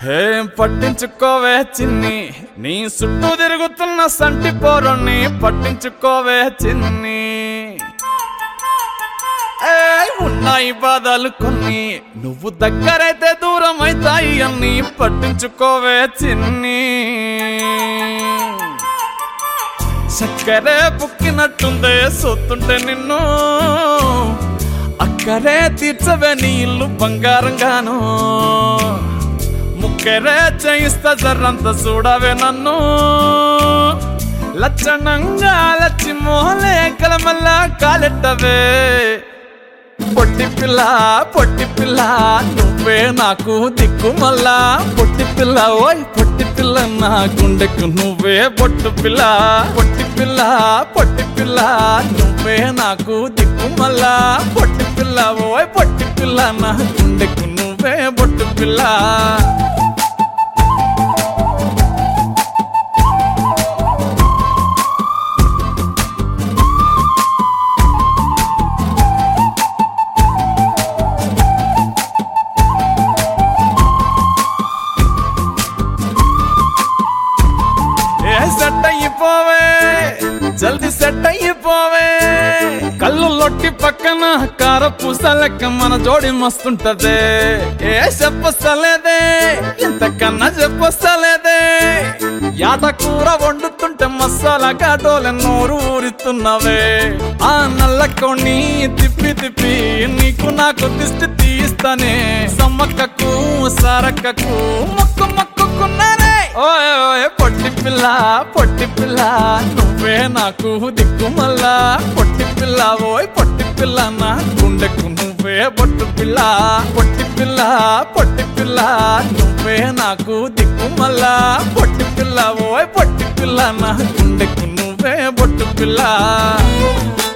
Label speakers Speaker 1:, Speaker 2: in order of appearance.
Speaker 1: ఏం పట్టించుకోవే చిన్ని నీ చుట్టూ తిరుగుతున్న సంటి పోరుని పట్టించుకోవే చిన్ని ఏయ్, ఉన్నాయి బాధలు కొన్ని నువ్వు దగ్గరైతే దూరం అవుతాయి అన్ని పట్టించుకోవే చిన్ని చక్కరే పుక్కినట్టుందే సొత్తుంటే నిన్ను అక్కరే తీర్చవే నీ ఇల్లు బంగారంగాను ముక్కరే చేయిస్తా జర్రంత చూడవే నన్ను లచ్చణంగా లచ్చి మోహలే కలమల్లా కాలెట్టవే పొట్టి పిల్ల పొట్టి పిల్ల నువ్వే నాకు దిక్కు మళ్ళా పొట్టి పిల్ల ఓయ్ పొట్టి పిల్ల నా గుండెకు నువ్వే పొట్టు పిల్ల పొట్టి పిల్ల పొట్టి పిల్ల నువ్వే నాకు దిక్కు మళ్ళా పొట్టి పిల్ల ఓయ్ పొట్టి పిల్ల నా గుండెకు నువ్వే పొట్టు పిల్ల ఏ సెట్ అయిపోవే జల్ది సెట్ అయిపోవే కళ్ళు లొట్టి పక్కన కార పూసలెక్క మన జోడి మస్తుంటదే ఏ చెప్పస్తలేదే ఇంతకన్నా చెప్పస్తలేదే యాట కూర వండుతుంటే మసాలా ఘాటోలే నోరు ఊరిస్తున్నవే ఆ నల్ల కొన్ని తిప్పి తిప్పి నీకు నాకు దిష్టి తీస్తానే సమ్మక్కకు సారక్కకు మొక్కు మొక్కుకున్నానే ఓయ్ ఓయ్ పొట్టి పిల్ల పొట్టి పిల్ల నువ్వే నాకు దిక్కు మళ్ళా పొట్టి పిల్ల ఓయ్ పొట్టి పిల్ల నా గుండెకు నువ్వే పొట్టు పిల్ల పొట్టి పిల్ల పొట్టి పిల్ల నువ్వే నాకు దిక్కు మళ్ళా పొట్టి పిల్ల ఓయ్ పొట్టి పిల్ల నా గుండెకు నువ్వే పొట్టు పిల్ల